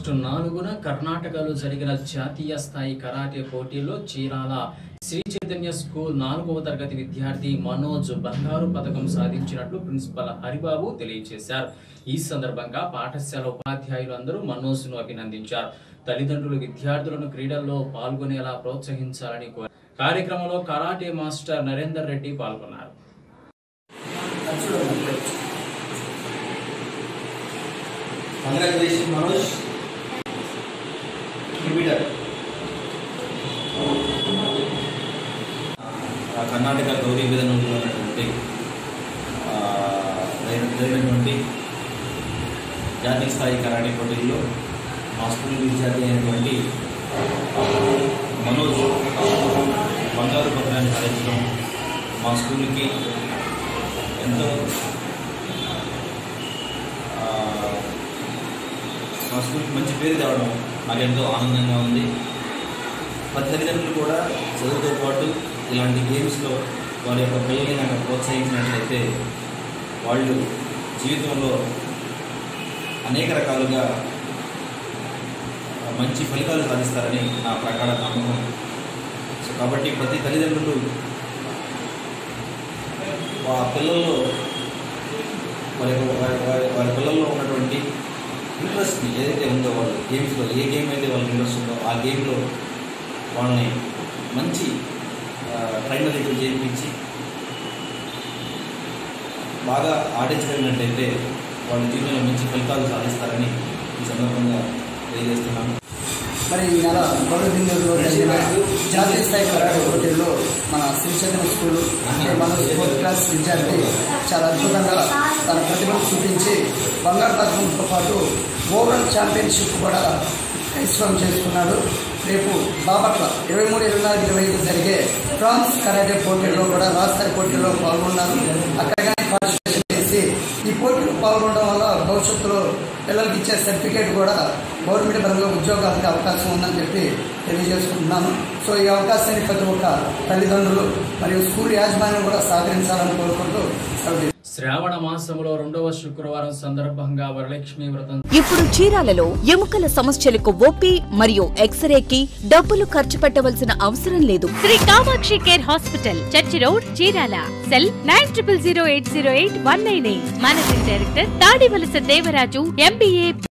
August నాలుగున కర్ణాటకలో జరిగిన జాతీయ స్థాయి కరాటే పోటీలో చీరాల శ్రీ చైతన్య స్కూల్ నాలుగవ తరగతి విద్యార్థి మనోజ్ బంగారు పథకం సాధించినట్లు ప్రిన్సిపల్ హరిబాబు తెలియజేశారు ఈ సందర్భంగా పాఠశాల ఉపాధ్యాయులు అందరూ మనోజ్ ను అభినందించారు తల్లిదండ్రులు విద్యార్థులను క్రీడల్లో పాల్గొనేలా ప్రోత్సహించాలని కోరారు కార్యక్రమంలో కరాటే మాస్టర్ నరేందర్ రెడ్డి పాల్గొన్నారు కంగ్రాచులేషన్ మనోజ్ రిపీటర్ ఆ కర్ణాటక గౌరీ విధానంలో ఉన్నటువంటి ఆ, జరిగిన- జరిగినటువంటి జాతీయ స్థాయి కరాటే పోటీల్లో మా స్కూల్ విద్యార్థి అయినటువంటి ఆ, మనోజ్ బంగారు పత్రాన్ని సాధించడం మా స్కూల్కి ఎంతో ఆ, మా స్కూల్కి మంచి పేరు తేవడం నాకు ఎంతో ఆనందంగా ఉంది మా తల్లిదండ్రులు కూడా చదువుతో పాటు ఇలాంటి గేమ్స్లో వారి యొక్క పిల్లల్ని నాకు ప్రోత్సహించినట్లయితే వాళ్ళు జీవితంలో అనేక రకాలుగా మంచి ఫలితాలు సాధిస్తారని నా ప్రకార నమ్మకం సో కాబట్టి ప్రతి తల్లిదండ్రులు ఆ పిల్లల్లో వారి యొక్క- వారి వారి- వారి పిల్లల్లో ఉన్నటువంటి ఇంట్రెస్ట్ని ఏదైతే ఉందో వాళ్ళు గేమ్స్లో ఏ గేమ్ అయితే వాళ్ళకి ఇంట్రెస్ట్ ఉందో ఆ గేమ్లో వాళ్ళని మంచి ట్రైనర్తో చేయించి బాగా ఆడించగలిగినట్లయితే వాళ్ళ జీవితంలో మంచి ఫలితాలు సాధిస్తారని ఈ సందర్భంగా తెలియజేస్తున్నాను మరి ఈ నెల గౌరవీయులు జరిగిన జాతీయ స్థాయి కరాటే పోటీల్లో మన శ్రీచంద్ర స్కూల్ అంటే మన ఫోర్త్ క్లాస్ విద్యార్థి చాలా అద్భుతంగా తన ప్రతిభను చూపించి బంగారు పథకంతో పాటు ఓవరాల్ ఛాంపియన్షిప్ కూడా కైస్వం చేసుకున్నాడు రేపు బాపట్ల ఇరవై మూడు ఇరవై నాలుగు ఇరవై ఐదు జరిగే ఫ్రాన్స్ కరాటే పోటీల్లో కూడా రాష్ట్ర పోటీల్లో పాల్గొన్నారు అక్కడ కానీ పార్టిసిపేషన్ చేసి ఈ పోటీలో పాల్గొనడం వల్ల భవిష్యత్తులో పిల్లలకి ఇచ్చే సర్టిఫికేట్ కూడా గవర్నమెంట్ పరంగా ఉద్యోగాలకు అవకాశం ఉందని చెప్పి తెలియజేసుకుంటున్నాను సో ఈ అవకాశాన్ని ప్రతి ఒక్క తల్లిదండ్రులు మరియు స్కూల్ యాజమాన్యం కూడా సహకరించాలని కోరుకుంటూ సెలవు తీసుకుంటున్నాను. శ్రావణ మాసంలో రెండవ శుక్రవారం సందర్భంగా వరలక్ష్మి వ్రతం ఇప్పుడు చీరాలలో ఎముకల సమస్యలకు ఓపీ మరియు ఎక్స్రేకి డబ్బులు ఖర్చు పెట్టవలసిన అవసరం లేదు Sri Kamakshi care hospital church road Chirala cell nine triple zero eight zero eight one nine eight managing director Thadivalasa Devaraju MBA